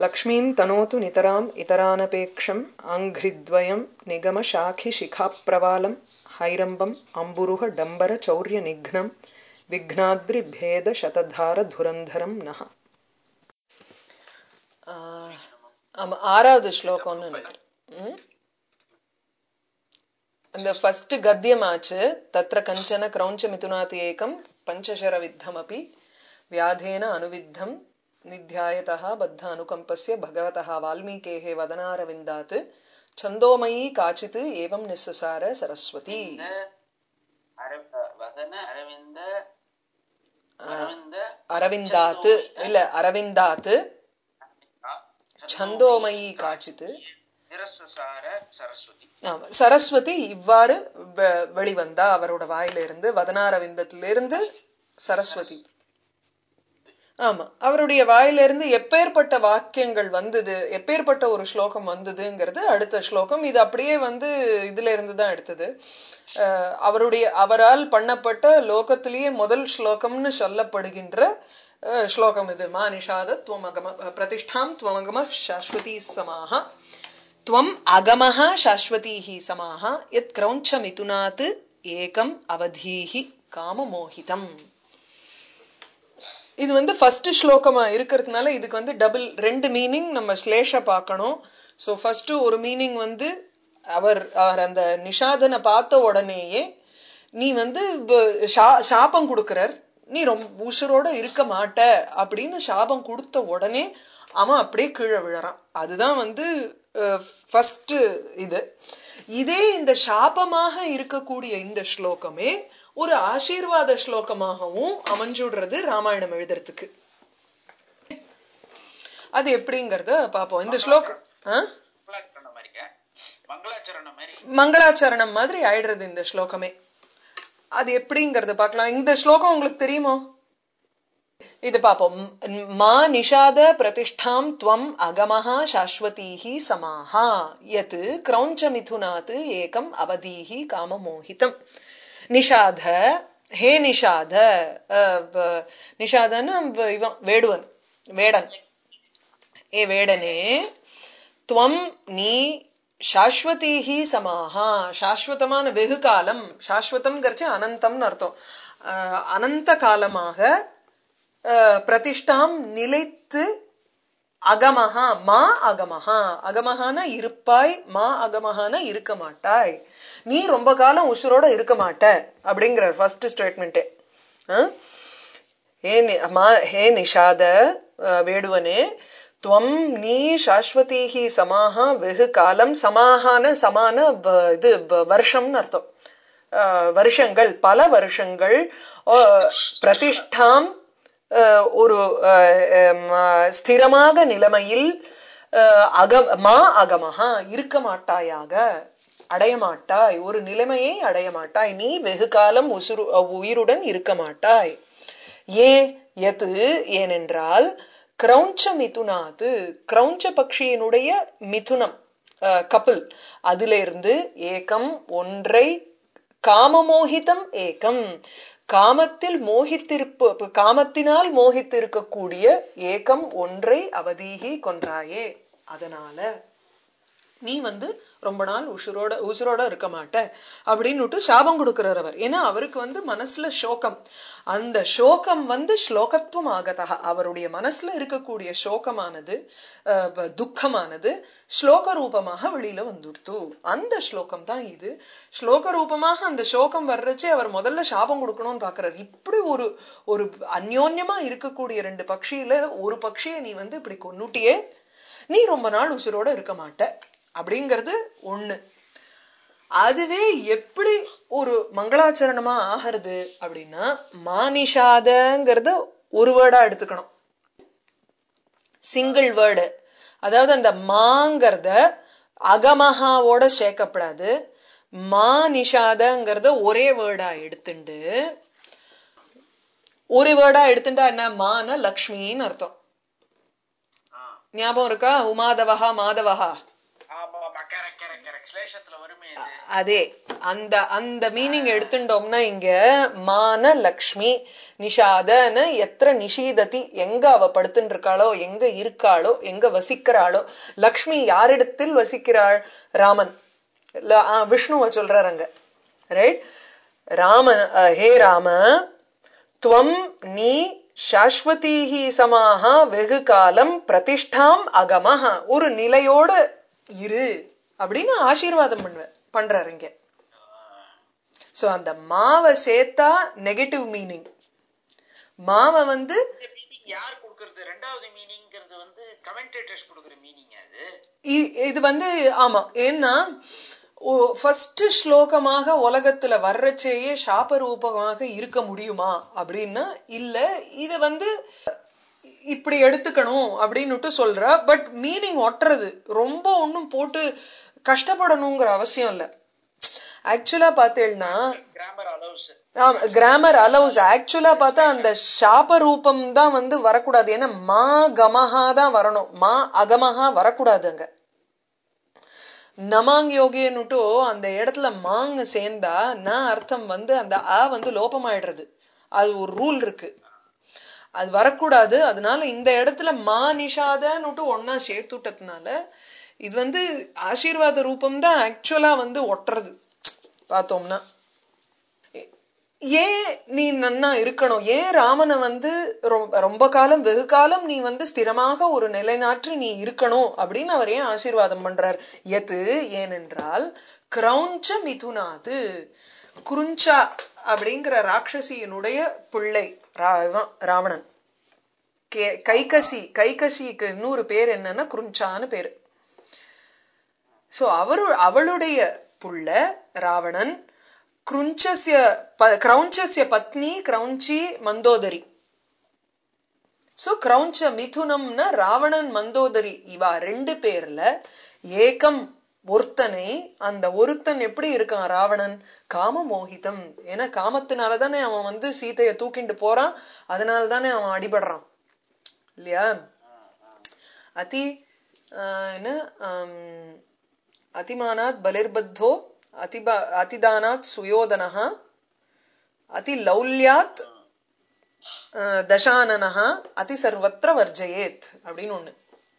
लक्ष्मीं तनोतु नितराम् इतरानपेक्षम् आङ्घ्रिद्वयं निगमशाखिशिखाप्रवालं हैरम्बम् अम्बुरुहडम्बरचौर्यनिघ्नं विघ्नाद्रिभेदशतधारधुरन्धरं नः ஆமா ஆறாவது ஸ்லோகம்னு நினைக்கிறேன் ம்? அந்த ஃபர்ஸ்ட் கத்தியமாச்சு தத்ர கஞ்சன கிரௌஞ்ச மிதுனாத் ஏகம் பஞ்சசர வித்தம் அப்படி வியாதேன அனுவித்தம் நித்யாயதः பத்த அனுகம்பஸ்ய பகவதः வால்மீகேः வதனாரவிந்தாத் छन्दोमयी काचित् एवं निस्सार सरस्वती அர- வதன அரவிந்த அரவிந்த அரவிந்தாத் இல்ல அரவிந்தாத் छन्दोमयी काचित् நிரசசார சரஸ்வதி ஆமா, சரஸ்வதி இவ்வாறு வெ- வெளிவந்தா அவரோட வாயிலிருந்து வதனாரவிந்தத்திலிருந்து சரஸ்வதி ஆமா அவருடைய வாயிலிருந்து எப்பேற்பட்ட வாக்கியங்கள் வந்தது எப்பேற்பட்ட ஒரு ஸ்லோகம் வந்ததுங்கிறது அடுத்த ஸ்லோகம் இது அப்படியே வந்து இதுல இருந்து தான் எடுத்தது அஹ் அவருடைய அவரால் பண்ணப்பட்ட லோகத்திலேயே முதல் ஸ்லோகம்னு சொல்லப்படுகின்ற அஹ், ஸ்லோகம் இது மா நிஷாத துவமகம பிரதிஷ்டாம் துவமகம சாஸ்வதி சமாக त्वम् अगमः शाश्वतीः समाः यत् क्रौञ्चमिथुनात् एकम् அவதீஹ காமமோகிதம் இது வந்து ஃபர்ஸ்ட் ஸ்லோகமா இருக்கிறதுனால இதுக்கு வந்து டபுள் ரெண்டு மீனிங் நம்ம ஸ்லேஷ பார்க்கணும் ஸோ ஃபர்ஸ்ட் ஒரு மீனிங் வந்து அவர் அவர் அந்த நிஷாதனை பார்த்த உடனேயே நீ வந்து ப- சா- சாபம் கொடுக்கிறார் நீ ரொம்ப உசுரோட இருக்க மாட்ட அப்படின்னு சாபம் கொடுத்த உடனே அவன் அப்படியே கீழே விழறான் அதுதான் வந்து ஃபர்ஸ்ட் இது இதே இந்த சாபமாக இருக்கக்கூடிய இந்த ஸ்லோகமே ஒரு ஆசீர்வாத ஸ்லோகமாகவும் அமைஞ்சுடுறது ராமாயணம் எழுதுறதுக்கு அது எப்படிங்கறத பாப்போம் இந்த ஸ்லோகம் ஆ? மங்களாச்சரணம் மாதிரிங்க மங்களாச்சரணம் மாதிரி மங்களாச்சரணம் மாதிரி ஆயிடுறது இந்த ஸ்லோகமே அது எப்படிங்கறத பார்க்கலாம் இந்த ஸ்லோகம் உங்களுக்கு தெரியுமோ இது பாப்போம் ம், மா நிஷாத பிரதிஷ்டாம் துவம் அகமஹா சாஸ்வதீஹி சமாஹா யத் கிரௌஞ்ச மிதுனாத் ஏகம் அவதீஹி காமமோகிதம் நிஷாத ஹே நிஷாத அஹ், வ- நிஷாதன்னு வ- இவன் வேடுவன் வேடன் ஏ வேடனே துவம் நீ சாஸ்வதீஹி சமாஹா சாஸ்வதமான வெகு காலம் சாஸ்வதம் கரிச்சு அனந்தம்னு அர்த்தம் அஹ், அனந்த காலமாக அஹ், பிரதிஷ்டாம் நிலைத்து அகமஹா மா அகமஹா அகமஹான இருப்பாய் மா அகமஹான இருக்க மாட்டாய் நீ ரொம்ப காலம் உசுரோட இருக்க மாட்ட அப்படிங்கிற ஃபர்ஸ்ட் ஸ்டேட்மெண்ட்டே ஹே நி- மா ஹே நிஷாத அஹ், வேடுவனே துவம் நீ சாஸ்வதீஹி சமாஹ வெகு காலம் சமாஹான சமான வ- இது வ- வருஷம்னு அர்த்தம் அஹ், வருஷங்கள் பல வருஷங்கள் அஹ், பிரதிஷ்டாம் அஹ், ஒரு அஹ், அஹ், ம- ஸ்திரமாக நிலைமையில் அஹ், அக மா அகமஹா இருக்க மாட்டாயாக அடைய மாட்டாய் ஒரு நிலைமையை அடைய மாட்டாய் நீ வெகு காலம் உசுரு உயிருடன் இருக்க மாட்டாய் ஏன் எது ஏனென்றால் கிரௌஞ்ச மிதுனாது கிரௌஞ்ச பக்ஷியினுடைய மிதுனம் கப்பல் அதிலிருந்து ஏகம் ஒன்றை காமமோகிதம் ஏகம் காமத்தில் மோகித்திருப்பு காமத்தினால் மோகித்திருக்கக்கூடிய ஏகம் ஒன்றை அவதீகி கொன்றாயே அதனால நீ வந்து ரொம்ப நாள் உசுரோட உசுரோட இருக்க மாட்ட அப்படின்னுட்டு சாபம் கொடுக்கிறார் அவர் ஏன்னா அவருக்கு வந்து மனசுல சோகம் அந்த சோகம் வந்து ஸ்லோகத்துவம் ஆகதா அவருடைய மனசுல இருக்கக்கூடிய சோகமானது அஹ், ப- துக்கமானது ஸ்லோக ரூபமாக வெளியில வந்துடுத்து அந்த ஸ்லோகம் தான் இது ஸ்லோக ரூபமாக அந்த சோகம் வர்றச்சே அவர் முதல்ல சாபம் கொடுக்கணும்னு பாக்குறாரு இப்படி ஒரு ஒரு அந்யோன்யமா இருக்கக்கூடிய ரெண்டு பட்சியில ஒரு பட்சியை நீ வந்து இப்படி கொன்னுட்டியே நீ ரொம்ப நாள் உசுரோட இருக்க மாட்ட அப்படிங்கிறது ஒண்ணு அதுவே எப்படி ஒரு மங்களாச்சரணமா ஆகிறது அப்படின்னா மானிஷாதங்கிறத ஒரு வேர்டா எடுத்துக்கணும் சிங்கிள் வேர்டு அதாவது அந்த மாங்கிறத அகமஹாவோட சேர்க்கப்படாது மா நிஷாதங்கிறத ஒரே வேர்டா எடுத்துண்டு ஒரு வேர்டா எடுத்துட்டா என்ன மான லக்ஷ்மின்னு அர்த்தம் ஆ. ஞாபகம் இருக்கா உமாதவஹா மாதவஹா ஆமா ஆமா கரெக்ட் கரெக்ட் கரெக்ட் ஸ்லேஷத்துல வருமே இது அதே அந்த அந்த மீனிங் எடுத்துட்டோம்னா இங்க மான லக்ஷ்மி நிஷாதன எத்திர நிஷீததி எங்க அவ படுத்துட்டு இருக்காளோ எங்க இருக்காளோ எங்க வசிக்கிறாளோ லக்ஷ்மி யாரிடத்தில் வசிக்கிறாள் ராமன் ல- ஆ, விஷ்ணுவை சொல்றாரு அங்க ரைட் ராமன் அஹ், ஹே ராம துவம் நீ சாஸ்வதீஹி சமாக வெகு காலம் பிரதிஷ்டாம் அகமஹ ஒரு நிலையோட இரு அப்படின்னு ஆசீர்வாதம் பண்ணுவ பண்றாரு இங்க சோ அந்த மாவை சேர்த்தா நெகட்டிவ் மீனிங் மாவை வந்து மீனிங் யார் கொடுக்கறது ரெண்டாவது மீனிங்கிறது வந்து கமெண்டேட்டர்ஸ் கொடுக்குற மீனிங் அது இ- இது வந்து ஆமா ஏன்னா ஃபர்ஸ்ட் ஸ்லோகமாக உலகத்துல வர்றச்சேயே சாபரூபமாக இருக்க முடியுமா அப்படின்னா இல்ல இத வந்து இப்படி எடுத்துக்கணும் அப்படின்னுட்டு சொல்ற பட் மீனிங் ஒட்டுறது ரொம்ப ஒண்ணும் போட்டு கஷ்டப்படணுங்கிற அவசியம் இல்ல ஆக்சுவலா பார்த்தேன்னா கிராமர் அலௌஸ் கிராமர் அலௌஸ் ஆக்சுவலா பார்த்தா அந்த சாப ரூபம் தான் வந்து வரக்கூடாது ஏன்னா மா கமஹா தான் வரணும் மா அகமஹா வரக்கூடாது அங்க நமாங் யோகியன்னுட்டு அந்த இடத்துல மாங் சேர்ந்தா ந அர்த்தம் வந்து அந்த அ வந்து லோபமாயிடுறது அது ஒரு ரூல் இருக்கு அது வரக்கூடாது அதனால இந்த இடத்துல மா நிஷாதன்னுட்டு ஒன்னா சேர்த்துட்டதுனால இது வந்து ஆசீர்வாத ரூபம் தான் ஆக்சுவலா வந்து ஒட்டுறது பார்த்தோம்னா ஏன் நீ நன்னா இருக்கணும் ஏன் ராமனை வந்து ரொ- ரொம்ப காலம் வெகு காலம் நீ வந்து ஸ்திரமாக ஒரு நிலைநாற்றி நீ இருக்கணும் அப்படின்னு அவர் ஏன் ஆசீர்வாதம் பண்றார் எது ஏனென்றால் கிரௌஞ்ச மிதுனாது குருஞ்சா அப்படிங்கிற ராட்சசியினுடைய பிள்ளை ரா- இவன், ராவணன் கே- கைகசி கைகசிக்கு இன்னொரு பேர் என்னன்னா குருஞ்சான்னு பேரு சோ அவரு அவளுடைய புள்ள ராவணன் கிருஞ்சஸ்ய ப- கிரௌஞ்சஸ்ய பத்னி கிரௌஞ்சி மந்தோதரி சோ கிரௌஞ்ச மிதுனம்னா ராவணன் மந்தோதரி இவா ரெண்டு பேர்ல ஏகம் ஒருத்தனை அந்த ஒருத்தன் எப்படி இருக்கான் ராவணன் காம மோகிதம் ஏன்னா காமத்தினால தானே அவன் வந்து சீதையை தூக்கிட்டு போறான் அதனால தானே அவன் அடிபடுறான் இல்லையா அதி ஆஹ், என்ன ஆம், அதிமானாத் பலிர்பத்தோ அதிபா அதிதானாத் சுயோதனः அதி லௌல்யாத் அஹ், தசானனः அதி சர்வத்திர வர்ஜயேத் அப்படின்னு ஒண்ணு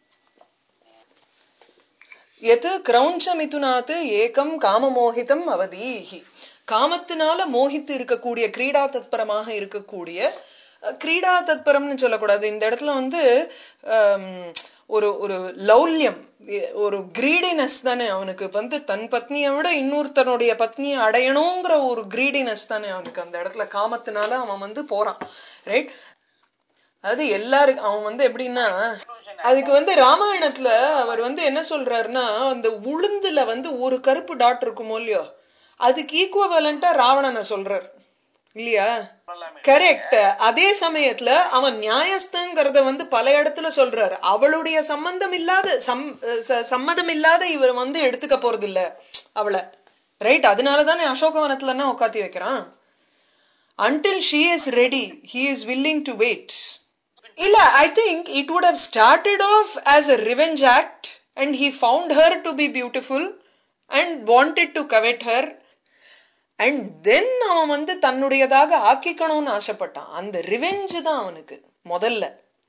எது கிரௌஞ்ச மிதுனாத்து ஏகம் காமமோகிதம் அவதீஹி காமத்தினால மோகித்து இருக்கக்கூடிய கிரீடா தத்பரமாக இருக்கக்கூடிய அஹ், கிரீடா தத்பரம்னு சொல்லக்கூடாது இந்த இடத்துல வந்து ஆம், ஒரு ஒரு லௌல்யம் எ- ஒரு கிரீடினஸ் தானே அவனுக்கு வந்து தன் பத்னியை விட இன்னொருத்தனுடைய பத்னியை அடையணுங்கிற ஒரு கிரீடினஸ் தானே அவனுக்கு அந்த இடத்துல காமத்தினால அவன் வந்து போறான் ரைட் அது எல்லாருக்கும் அவன் வந்து எப்படின்னா அதுக்கு வந்து ராமாயணத்துல அவர் வந்து என்ன சொல்றாருன்னா அந்த உளுந்துல வந்து ஒரு கருப்பு டாட் இருக்குமோ இல்லையோ அதுக்கு ஈக்குவலண்டா ராவணனை சொல்றார் இல்லையா கரெக்ட் அதே சமயத்துல அவன் நியாயஸ்தங்கிறத வந்து பல இடத்துல சொல்றாரு அவளுடைய சம்பந்தம் இல்லாத சம் ச- சம்மதம் இல்லாத இவர் வந்து எடுத்துக்க போறது இல்ல அவளை ரைட் அதனாலதானே அசோகவனத்துலன்னா உட்காத்தி வைக்கிறான் until she is ready he is willing to wait இல்ல i think it would have started off as a revenge act and he found her to be beautiful and wanted to covet her and then அவன் வந்து தன்னுடையதாக ஆக்கிக்கணும்னு ஆசைப்பட்டான் அந்த revenge தான் அவனுக்கு முதல்ல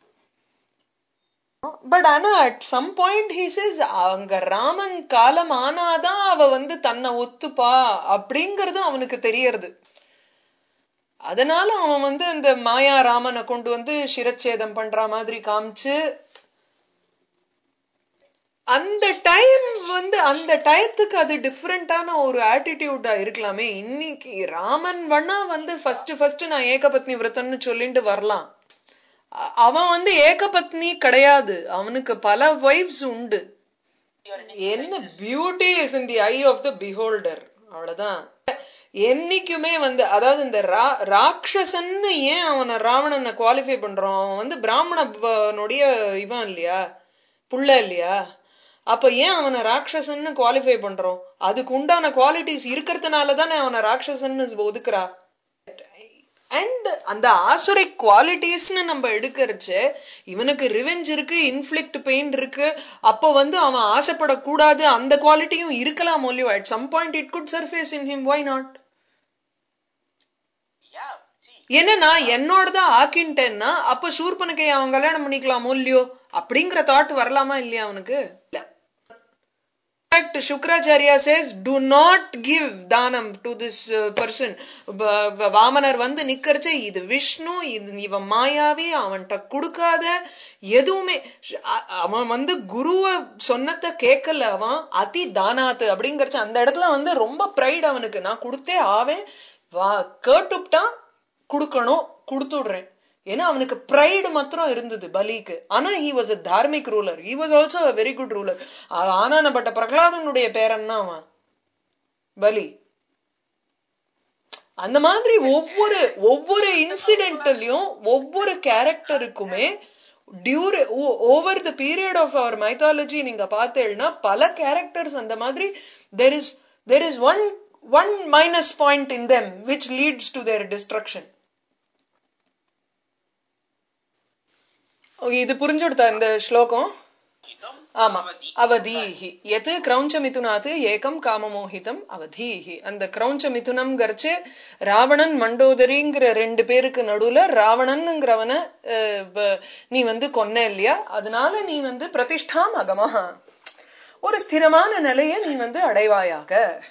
but ஆனா at some point he says அங்க ராமன் காலம் ஆனாதான் அவ வந்து தன்னை ஒத்துப்பா அப்படிங்கறது அவனுக்கு தெரியறது அதனால அவன் வந்து அந்த மாயா ராமனை கொண்டு வந்து சிரச்சேதம் பண்ற மாதிரி காமிச்சு அந்த டைம் வந்து அந்த டயத்துக்கு அது டிஃப்ரெண்டான ஒரு ஆட்டிடியூடா இருக்கலாமே இன்னைக்கு ராமன் வேணா வந்து ஃபர்ஸ்ட் ஃபர்ஸ்ட் நான் ஏகபத்னி விரதம்னு சொல்லிட்டு வரலாம் அ- அவன் வந்து ஏகபத்னி கிடையாது அவனுக்கு பல வைஃப்ஸ் உண்டு என்ன beauty is in the eye of the beholder அவ்வளவுதான் என்னைக்குமே வந்து அதாவது இந்த ரா- ராட்சசன்னு ஏன் அவனை ராவணனை குவாலிஃபை பண்றோம் அவன் வந்து பிராமணனுடைய இவன் இல்லையா புள்ள இல்லையா அப்ப ஏன் அவனை ராட்சசன்னு குவாலிஃபை பண்றோம் அதுக்கு உண்டான குவாலிட்டிஸ் இருக்கிறதுனால தானே அவனை ராட்சசன்னு ஒதுக்குறா அண்ட் அந்த ஆசுரிக் குவாலிட்டிஸ்னு நம்ம எடுக்கிறச்சு இவனுக்கு ரிவெஞ்ச் இருக்கு இன்ஃபிளிக்ட் பெயின் இருக்கு அப்போ வந்து அவன் ஆசைப்படக்கூடாது அந்த குவாலிட்டியும் இருக்கலாம் ஒல்லியோ at some point it good surface in him why not ya see ஏன்னா நான் என்னோட தான் ஆக்கின்ட்டேன்னா அப்ப சூர்பனுக்கு அவன் கல்யாணம் பண்ணிக்கலாம் இல்லையோ அப்படிங்கிற தாட் வரலாமா இல்லையா அவனுக்கு இல்ல fact Shukracharya says do not give தானம் டு திஸ் பர்சன் வாமனர் வந்து நிக்கிறச்சே இது விஷ்ணு இது இவன் மாயாவி அவன்கிட்ட கொடுக்காத எதுவுமே அ- அவன் வந்து குருவ சொன்னதை கேட்கல அவன் அதி தானாத்து அப்படிங்கறச்ச அந்த இடத்துல வந்து ரொம்ப ப்ரைட் அவனுக்கு நான் கொடுத்தே ஆவேன் வா கேட்டுப்டான் கொடுக்கணும் கொடுத்துடுறேன் ஏன்னா அவனுக்கு ப்ரைடு மாத்திரம் இருந்தது பலிக்கு ஆனா he was a dharmic ruler he was also a very good ruler ஆனானப்பட்ட பிரகலாதனுடைய பேரன்னா அவன் பலி அந்த மாதிரி ஒவ்வொரு ஒவ்வொரு இன்சிடென்ட்லயும் ஒவ்வொரு கேரக்டருக்குமே டியூர் over the period of our mythology நீங்க பார்த்தேன்னா பல கேரக்டர்ஸ் அந்த மாதிரி there is there is one one minus point in them which leads to their destruction இது புரிஞ்சுடுதா இந்த ஸ்லோகம் இதம் ஆமா அவதி. அவதீஹி எது கிரௌஞ்ச மிதுனாத்து ஏகம் காமமோகிதம் அவதீஹி அந்த கிரௌஞ்ச மிதுனம் கரிச்சு ராவணன் மண்டோதரிங்கிற ரெண்டு பேருக்கு நடுவுல ராவணன்ங்கிறவன அஹ், வ- நீ வந்து கொன்ன இல்லையா அதனால நீ வந்து பிரதிஷ்டாம் அகமஹா ஒரு ஸ்திரமான நிலையை நீ வந்து அடைவாயாக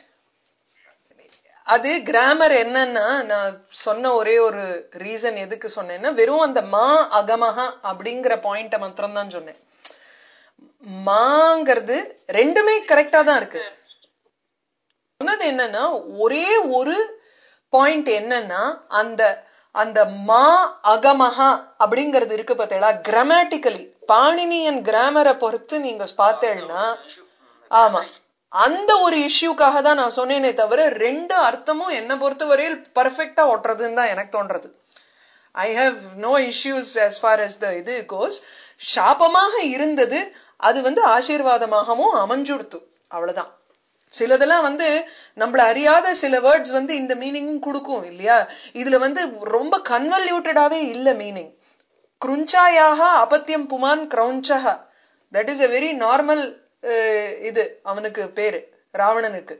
அது கிராமர் என்னன்னா நான் சொன்ன ஒரே ஒரு ரீசன் எதுக்கு சொன்னேன்னா வெறும் அந்த மா அகமஹா அப்படிங்கிற பாயிண்ட மாத்திரம் தான் சொன்னேன் மாங்கிறது ரெண்டுமே கரெக்டா தான் இருக்கு சொன்னது என்னன்னா ஒரே ஒரு பாயிண்ட் என்னன்னா அந்த அந்த மா அகமஹா அப்படிங்கிறது இருக்கு பார்த்தீங்களா கிராமட்டிக்கலி பாணினியன் கிராமரை பொறுத்து நீங்க பார்த்தேன்னா ஆமா அந்த ஒரு இஷ்யூக்காக தான் நான் சொன்னேனே தவிர ரெண்டு அர்த்தமும் என்ன பொறுத்தவரையில் பர்ஃபெக்டா ஒட்டுறதுன்னு தான் எனக்கு தோன்றது I have no issues as far as the இது கோஸ் சாபமாக இருந்தது அது வந்து ஆசீர்வாதமாகவும் அமைஞ்சுடுத்து அவ்வளவுதான் சிலதெல்லாம் வந்து நம்மள அறியாத சில வேர்ட்ஸ் வந்து இந்த மீனிங்கும் கொடுக்கும் இல்லையா இதுல வந்து ரொம்ப கன்வல்யூட்டடாவே இல்ல மீனிங் கிருஞ்சாயாக அபத்தியம் புமான் கிரௌஞ்சக that is a very normal இது அவனுக்கு பேரு ராவணனுக்கு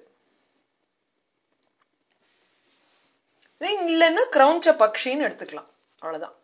இல்லைன்னா கிரௌஞ்ச பக்ஷின்னு எடுத்துக்கலாம் அவ்வளவுதான்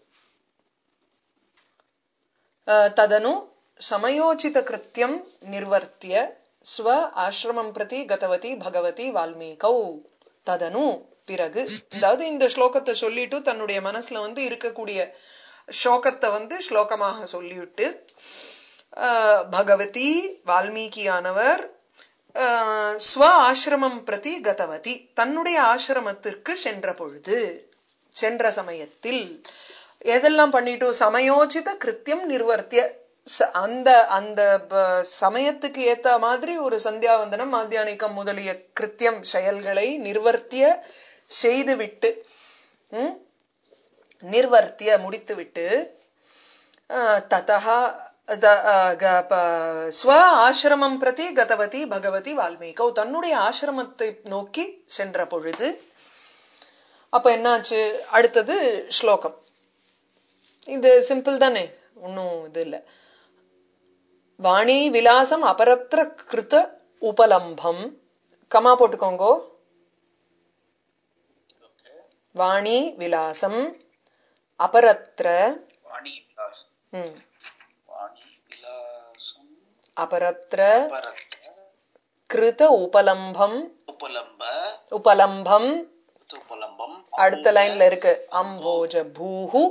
அஹ், ததனு சமயோசித கிருத்தியம் நிர்வர்த்திய ஸ்வ ஆசிரமம் பிரதி கதவதி பகவதி வால்மீகௌ ததனு பிறகு அதாவது இந்த ஸ்லோகத்தை சொல்லிட்டு தன்னுடைய மனசுல வந்து இருக்கக்கூடிய ஸ்லோகத்தை வந்து ஸ்லோகமாக சொல்லிவிட்டு அஹ், பகவதி வால்மீகியானவர் அஹ், ஸ்வ ஆசிரமம் பிரதி கதவதி தன்னுடைய ஆசிரமத்திற்கு சென்ற பொழுது சென்ற சமயத்தில் எதெல்லாம் பண்ணிட்டு சமயோசித கிருத்தியம் நிர்வர்த்திய ச- அந்த அந்த ப- சமயத்துக்கு ஏத்த மாதிரி ஒரு சந்தியாவந்தனம் மாத்தியானிக்கம் முதலிய கிருத்தியம் செயல்களை நிர்வர்த்திய செய்துவிட்டு ம், நிர்வர்த்திய முடித்துவிட்டு அஹ், ததः த- அஹ், க- ப- ஸ்வ ஆசிரமம் பிரதி கதவதி பகவதி வால்மீகௌ தன்னுடைய ஆசிரமத்தை நோக்கி சென்ற பொழுது அப்ப என்னாச்சு அடுத்தது ஸ்லோகம் இது சிம்பிள் தானே ஒன்னும் இது இல்ல வாணி விலாசம் அபரத்திர கிருத உபலம்பம் கமா போட்டுக்கோங்கோ Okay. வாணி விலாசம் அபரத்திர வாணி விலாசம் ம், வாணி விலாசம் அபரத்திர பரத்த கிருத உபலம்பம் உபலம்ப உபலம்பம் உபலம்பம் அடுத்த லைன்ல இருக்கு அம்போஜ பூஹு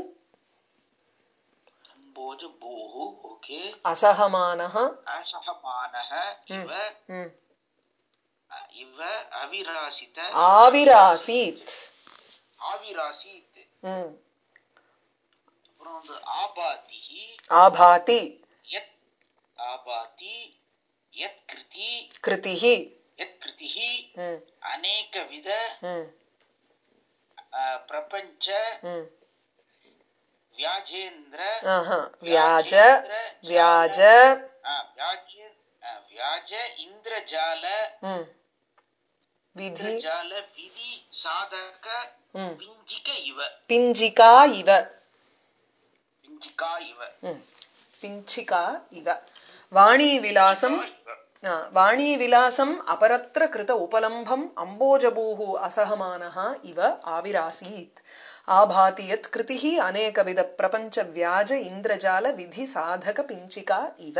அம்போஜ பூஹு ஓகே அசகமானஹ அசகமானः இவ ம், இவ அவிராசித ஆவிராசீத் ஆவிராசித் ம், அப்புறம் வந்து ஆபாதிஹி ஆபாதி யத் ஆபாதி யத் கிருதி கிருதிஹி யத் கிருதிஹி ம், அநேகவித ம், அஹ், பிரபஞ்ச ம். வியாஜேந்திர ஆஹா. வியாஜ வியாஜ அஹ், வியாஜ அஹ், வியாஜ இந்திரஜால ம். விதி இந்திரஜால விதி சாதக ம் பிஞ்சிக இவ பிஞ்சிகா இவ பிஞ்சிகா இவ ம் பிஞ்சிகா இவ வாணி விலாசம் இவ. ஆ, வாணி விலாசம் அபரத்திர கிருத உபலம்பம் அம்போஜபூஹு அசகமானः இவ ஆவிராசீத் ஆபாதி யத் கிருதிः அநேகவித பிரபஞ்ச வியாஜ இந்திரஜால விதி சாதக பிஞ்சிகா இவ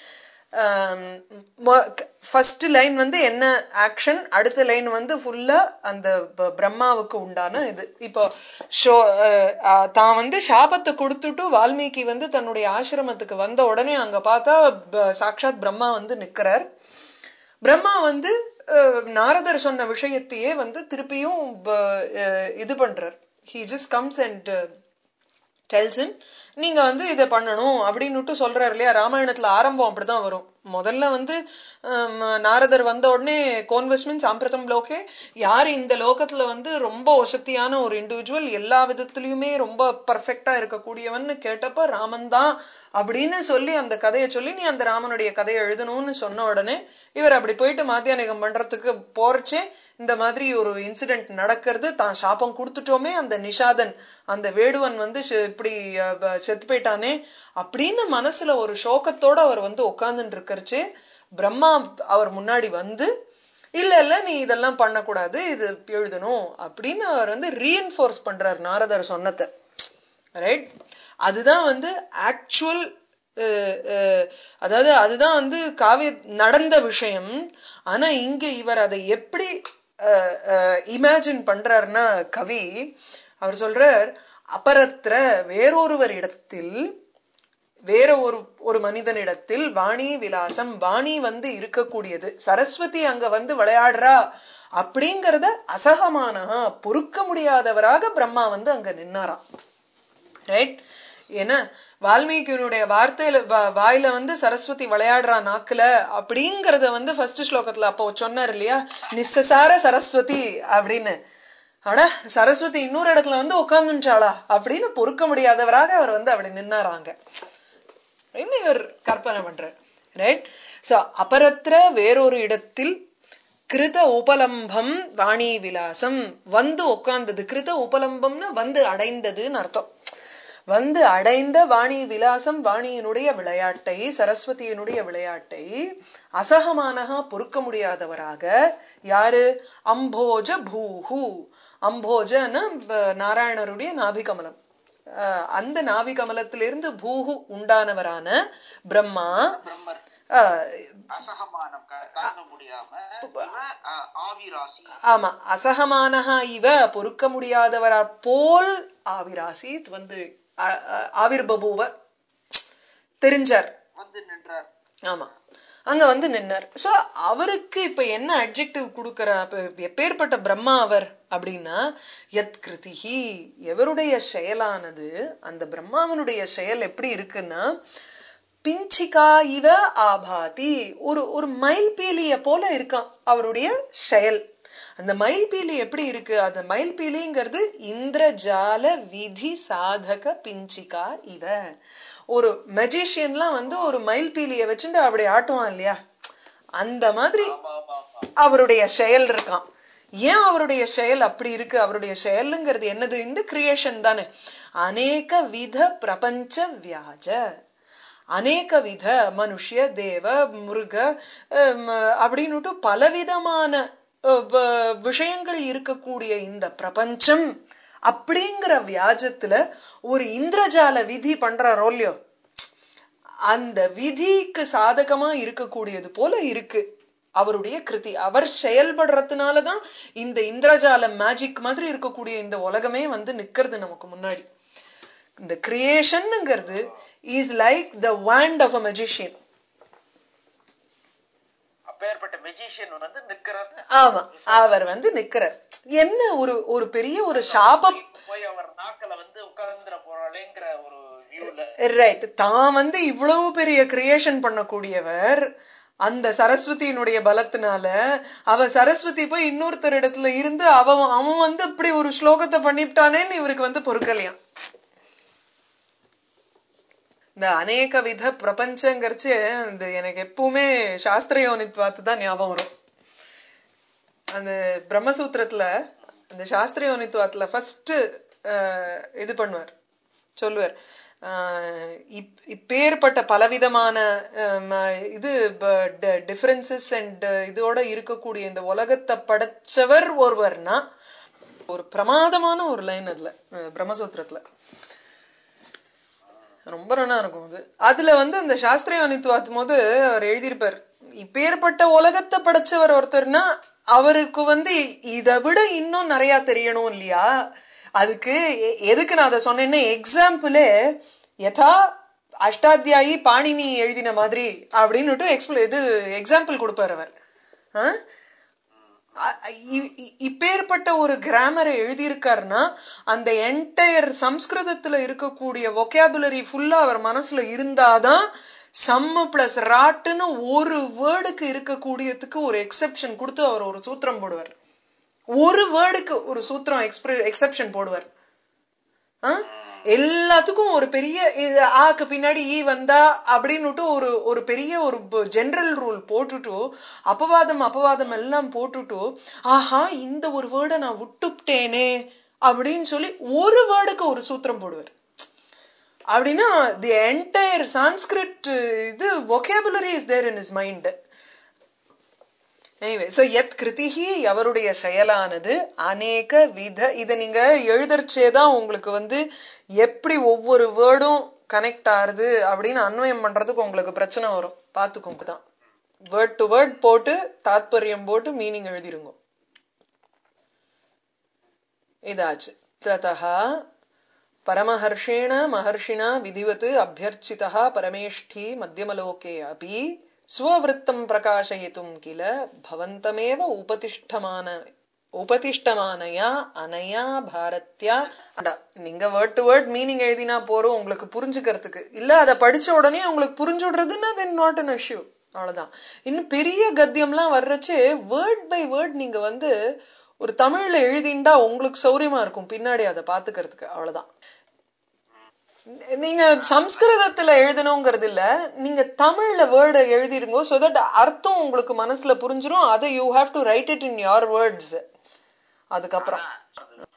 ஃபர்ஸ்ட் லைன் வந்து என்ன ஆக்ஷன் அடுத்த லைன் வந்து ஃபுல்லா அந்த ப- பிரம்மாவுக்கு உண்டான இது இப்போ ஷோ அஹ், அஹ், தான் வந்து சாபத்தை கொடுத்துட்டு வால்மீகி வந்து தன்னுடைய ஆசிரமத்துக்கு வந்த உடனே அங்க பார்த்தா ப- சாக்ஷாத் பிரம்மா வந்து நிக்கிறார் பிரம்மா வந்து அஹ், நாரதர் சொன்ன விஷயத்தையே வந்து திருப்பியும் ப- அஹ், இது பண்றார் he just comes and tells நீங்க வந்து இதை பண்ணணும் அப்படின்னுட்டு சொல்றாரு இல்லையா ராமாயணத்துல ஆரம்பம் அப்படிதான் வரும் முதல்ல வந்து ஹம், நாரதர் வந்த உடனே கோன்வெஸ்ட்மெண்ட் சாம்பிரதம் லோகே யார் இந்த லோகத்துல வந்து ரொம்ப வசதியான ஒரு இண்டிவிஜுவல் எல்லா விதத்துலயுமே ரொம்ப பர்ஃபெக்டா இருக்கக்கூடியவன்னு கேட்டப்ப ராமன் தான் அப்படின்னு சொல்லி அந்த கதையை சொல்லி நீ அந்த ராமனுடைய கதையை எழுதணும்னு சொன்ன உடனே இவர் அப்படி போயிட்டு மாத்தியானிகம் பண்றதுக்கு போறச்சே இந்த மாதிரி ஒரு இன்சிடென்ட் நடக்கிறது தான் சாபம் கொடுத்துட்டோமே அந்த நிஷாதன் அந்த வேடுவன் வந்து செ- இப்படி அஹ், ப- செத்து போயிட்டானே அப்படின்னு மனசுல ஒரு சோகத்தோட அவர் வந்து உட்கார்ந்துட்டு இருக்கறச்சு பிரம்மா அவர் முன்னாடி வந்து இல்ல இல்ல நீ இதெல்லாம் பண்ணக்கூடாது இது எழுதணும் அப்படின்னு அவர் வந்து ரீஎன்ஃபோர்ஸ் பண்றார் நாரதர் சொன்னதை ரைட் அதுதான் வந்து ஆக்சுவல் அதாவது அதுதான் வந்து காவிய நடந்த விஷயம் ஆனா இங்க இவர் அதை எப்படி இமேஜின் பண்றாருன்னா கவி அவர் சொல்றார் அபரத்திர வேறொருவர் இடத்தில் வேற ஒரு ஒரு மனிதனிடத்தில் வாணி விலாசம் வாணி வந்து இருக்கக்கூடியது சரஸ்வதி அங்க வந்து விளையாடுறா அப்படிங்கறத அசகமானஹா பொறுக்க முடியாதவராக பிரம்மா வந்து அங்க நின்னாராம் ரைட் ஏன்னா வால்மீகியினுடைய வார்த்தையில வா- வாயில வந்து சரஸ்வதி விளையாடுறா நாக்குல அப்படிங்கறத வந்து ஃபர்ஸ்ட் ஸ்லோகத்துல அப்போ சொன்னார் இல்லையா நிஸ்ஸசார சரஸ்வதி அப்படின்னு ஆனா சரஸ்வதி இன்னொரு இடத்துல வந்து உட்கார்ந்துச்சாளா அப்படின்னு பொறுக்க முடியாதவராக அவர் வந்து அப்படி நின்னாராங்க அப்படின்னு இவர் கற்பனை பண்றார் ரைட் சோ அபரத்திர வேறொரு இடத்தில் கிருத உபலம்பம் வாணி விலாசம் வந்து உட்கார்ந்தது கிருத உபலம்பம்னா வந்து அடைந்ததுன்னு அர்த்தம் வந்து அடைந்த வாணி விலாசம் வாணியினுடைய விளையாட்டை சரஸ்வதியினுடைய விளையாட்டை அசகமானகா பொறுக்க முடியாதவராக யாரு அம்போஜ பூஹு அம்போஜன்னா வ- நாராயணருடைய நாபிகமலம் அஹ் அந்த நாபிகமலத்திலிருந்து பூஹு உண்டானவரான பிரம்மா பிரம்மர் அஹ், அசகமானம் க- தாங்க முடியாம இவ அஹ், ஆவிராசி ஆமா அசகமானஹா இவ பொறுக்க முடியாதவரா போல் ஆவிராசித் வந்து அ- அ- ஆவிர்பபுவ தெரிஞ்சார் வந்து நின்றார் ஆமா அங்க வந்து நின்னார் சோ அவருக்கு இப்ப என்ன அட்ஜெக்டிவ் கொடுக்கற எப்பேற்பட்ட பிரம்மா அவர் அப்படின்னா யத் கிருதிஹி எவருடைய செயலானது அந்த பிரம்மாவனுடைய செயல் எப்படி இருக்குன்னா பிஞ்சிகா இவ ஆபாதி ஒரு ஒரு மயில் பீலிய போல இருக்கான் அவருடைய செயல் அந்த மயில் பீலி எப்படி இருக்கு அந்த மயில் பீலிங்கிறது இந்திரஜால விதி சாதக பிஞ்சிகா இவ ஒரு மெஜிஷியன்லாம் வந்து ஒரு மயில் பீலிய வச்சுட்டு அப்படி ஆட்டுவான் இல்லையா அந்த மாதிரி ஆமா ஆமா ஆமா அவருடைய செயல் இருக்கான் ஏன் அவருடைய செயல் அப்படி இருக்கு அவருடைய செயலுங்கிறது என்னது இந்த கிரியேஷன் தானே அநேக வித பிரபஞ்ச வியாஜ அநேக வித மனுஷ்ய தேவ மிருக ஹம், அப்படின்னுட்டு பலவிதமான அஹ், வ- விஷயங்கள் இருக்கக்கூடிய இந்த பிரபஞ்சம் அப்படிங்கிற வியாஜத்துல ஒரு இந்திரஜால விதி பண்றாரோ இல்லையோ அந்த விதிக்கு சாதகமா இருக்கக்கூடியது போல இருக்கு அவருடைய கிருதி அவர் செயல்படுறதுனாலதான் இந்த இந்திரஜால மேஜிக் மாதிரி இருக்கக்கூடிய இந்த உலகமே வந்து நிக்கிறது நமக்கு முன்னாடி இந்த கிரியேஷன்ங்கிறது is like the wand of a magician அப்பேற்பட்ட மெஜிஷியன் வந்து நிக்கிறார் ஆமா அவர் வந்து நிக்கிறார் என்ன ஒரு ஒரு பெரிய ஒரு சாபம் போய் அவர் நாக்கல வந்து உட்கார்ந்துட போறாளேங்கிற ஒரு வியூல ரைட் தான் வந்து இவ்வளவு பெரிய கிரியேஷன் பண்ணக்கூடியவர் அந்த சரஸ்வதியினுடைய பலத்தினால அவ சரஸ்வதி போய் இன்னொருத்தர் இடத்துல இருந்து அவன் அவன் வந்து இப்படி ஒரு ஸ்லோகத்தை பண்ணிவிட்டானேன்னு இவருக்கு வந்து பொறுக்கலையாம் இந்த அநேக வித பிரபஞ்சங்கிறச்சு இந்த எனக்கு எப்பவுமே சாஸ்திர யோனித்வாத்து தான் ஞாபகம் வரும் அந்த பிரம்மசூத்திரத்துல இந்த சாஸ்திரிய யோனித்துவத்துல ஃபர்ஸ்ட் இது பண்ணுவார் சொல்லுவார் ஆஹ் இப்- இப்பேற்பட்ட பலவிதமான ஆம், இது டிஃபரன்சஸ் அண்ட் இதோட இருக்கக்கூடிய இந்த உலகத்தை படைச்சவர் ஒருவர்னா ஒரு பிரமாதமான ஒரு லைன் அதுல அஹ், பிரம்மசூத்திரத்துல ரொம்ப நல்லா இருக்கும் அது அதுல வந்து அந்த சாஸ்திரிய அனித்துவாத்தும் போது அவர் எழுதியிருப்பார் இப்பேற்பட்ட உலகத்தை படைச்சவர் ஒருத்தர்னா அவருக்கு வந்து இதை விட இன்னும் நிறைய தெரியணும் இல்லையா அதுக்கு எ- எதுக்கு நான் அதை சொன்னேன்னா எக்ஸாம்பிளே யதா அஷ்டாத்தியாயி பாணினி எழுதின மாதிரி அப்படின்னுட்டு எக்ஸ்பிள இது எக்ஸாம்பிள் கொடுப்பார் அவர் ஆ? அ- இ- இ- இப்பேற்பட்ட ஒரு கிராமரை எழுதியிருக்காருன்னா அந்த என்டையர் சம்ஸ்கிருதத்துல இருக்கக்கூடிய vocabulary ஃபுல்லா அவர் மனசுல இருந்தாதான் சம்மு பிளஸ் ராட்டுன்னு ஒரு வேர்டுக்கு இருக்கக்கூடியதுக்கு ஒரு எக்ஸெப்ஷன் கொடுத்து அவர் ஒரு சூத்திரம் போடுவார் ஒரு வேர்டுக்கு ஒரு சூத்திரம் எக்ஸ்பிர எக்ஸெப்ஷன் போடுவார் ஆ? எல்லாத்துக்கும் ஒரு பெரிய இது ஆக்கு பின்னாடி ஈ வந்தா அப்படின்னுட்டு ஒரு ஒரு பெரிய ஒரு ஜெனரல் ரூல் போட்டுட்டு அபவாதம் அபவாதம் எல்லாம் போட்டுட்டு ஆஹா இந்த ஒரு வேர்டை நான் விட்டுப்டேனே அப்படின்னு சொல்லி ஒரு வேர்டுக்கு ஒரு சூத்திரம் போடுவார் அப்படின்னா தி என்டையர் சான்ஸ்கிரிட் இது vocabulary is there in his mind anyway so எத் கிருதிஹி அவருடைய செயலானது அநேக வித இதை நீங்க எழுதறச்சேதான் உங்களுக்கு வந்து எப்படி ஒவ்வொரு வேர்டும் கனெக்ட் ஆகுது அப்படின்னு அன்வயம் பண்றதுக்கு உங்களுக்கு பிரச்சனை வரும் பார்த்துக்கோங்க தான் வேர்ட் டு வேர்ட் போட்டு தாத்பரியம் போட்டு மீனிங் எழுதிருங்க இதாச்சு ததா परमहर्षेण महर्षिणा विधिवत् अभ्यर्चितः परमेष्ठी मध्यमलोके अपि स्ववृत्तं प्रकाशयितुं किल भवन्तमेव उपतिष्ठमान உபதிஷ்டமானயா அனயா பாரத்யா அடா, நீங்க வேர்ட் டு வேர்ட் மீனிங் எழுதினா போறோம் உங்களுக்கு புரிஞ்சுக்கிறதுக்கு இல்ல அதை படிச்ச உடனே உங்களுக்கு புரிஞ்சு விடுறதுன்னா தென் நாட் அன் இஷ்யூ அவ்வளவுதான் இன்னும் பெரிய கத்தியம்லாம் வர்றச்சு வேர்ட் பை வேர்ட் நீங்க வந்து ஒரு தமிழ்ல எழுதிண்டா உங்களுக்கு சௌரியமா இருக்கும் பின்னாடி அதை பாத்துக்கிறதுக்கு அவ்வளவுதான் நீங்க சம்ஸ்கிருதத்துல எழுதணுங்கிறது இல்ல நீங்க தமிழ்ல வேர்டு எழுதிருங்க சோ தட் அர்த்தம் உங்களுக்கு மனசுல புரிஞ்சிரும் அதை you have to write it in your words அதுக்கப்புறம் அது